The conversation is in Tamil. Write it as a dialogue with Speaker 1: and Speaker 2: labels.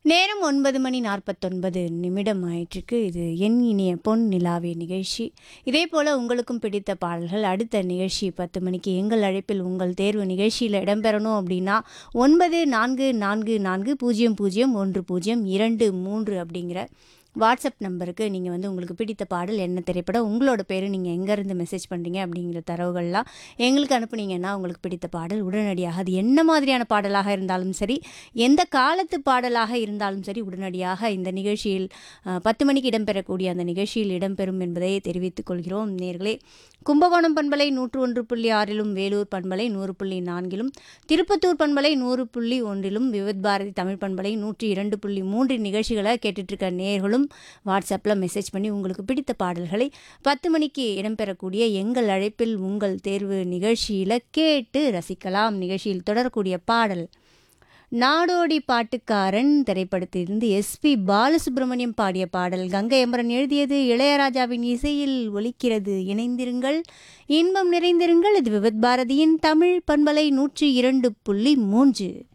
Speaker 1: நேரம் ஒன்பது மணி நாற்பத்தொன்பது நிமிடம் ஆயிற்றுக்கு இது என் இனிய பொன் நிலாவே நிகழ்ச்சி இதே போல் உங்களுக்கும் பிடித்த பாடல்கள் அடுத்த நிகழ்ச்சி பத்து மணிக்கு எங்கள் அழைப்பில் உங்கள் தேர்வு நிகழ்ச்சியில் இடம்பெறணும் அப்படின்னா ஒன்பது நான்கு நான்கு நான்கு பூஜ்ஜியம் பூஜ்ஜியம் ஒன்று பூஜ்ஜியம் இரண்டு மூன்று அப்படிங்கிற வாட்ஸ்அப் நம்பருக்கு நீங்கள் வந்து உங்களுக்கு பிடித்த பாடல் என்ன திரைப்படம் உங்களோட பேர் நீங்கள் எங்கேருந்து மெசேஜ் பண்ணுறீங்க அப்படிங்கிற தரவுகள்லாம் எங்களுக்கு அனுப்புனீங்கன்னா உங்களுக்கு பிடித்த பாடல் உடனடியாக அது என்ன மாதிரியான பாடலாக இருந்தாலும் சரி எந்த காலத்து பாடலாக இருந்தாலும் சரி உடனடியாக இந்த நிகழ்ச்சியில் அஹ், பத்து மணிக்கு இடம்பெறக்கூடிய அந்த நிகழ்ச்சியில் இடம்பெறும் என்பதை தெரிவித்துக் கொள்கிறோம் நேர்களே கும்பகோணம் பண்பலை நூற்று ஒன்று புள்ளி ஆறிலும் வேலூர் பண்பலை நூறு புள்ளி நான்கிலும் திருப்பத்தூர் பண்பலை நூறு புள்ளி ஒன்றிலும் விவித் பாரதி தமிழ் பண்பலை நூற்றி இரண்டு புள்ளி மூன்று நிகழ்ச்சிகளை கேட்டுட்ருக்க நேர்களும் வாட்ஸ்அப்பில் மெசேஜ் பண்ணி உங்களுக்கு பிடித்த பாடல்களை பத்து மணிக்கு இடம்பெறக்கூடிய எங்கள் அழைப்பில் உங்கள் தேர்வு நிகழ்ச்சியில் கேட்டு ரசிக்கலாம் நிகழ்ச்சியில் தொடரக்கூடிய பாடல் நாடோடி பாட்டுக்காரன் திரைப்படத்திலிருந்து எஸ்பி பாலசுப்ரமணியம் பாடிய பாடல் கங்கை அமரன் எழுதியது இளையராஜாவின் இசையில் ஒலிக்கிறது இணைந்திருங்கள் இன்பம் நிறைந்திருங்கள் இது விவத் பாரதியின் தமிழ் பண்பலை நூற்றி இரண்டு புள்ளி மூன்று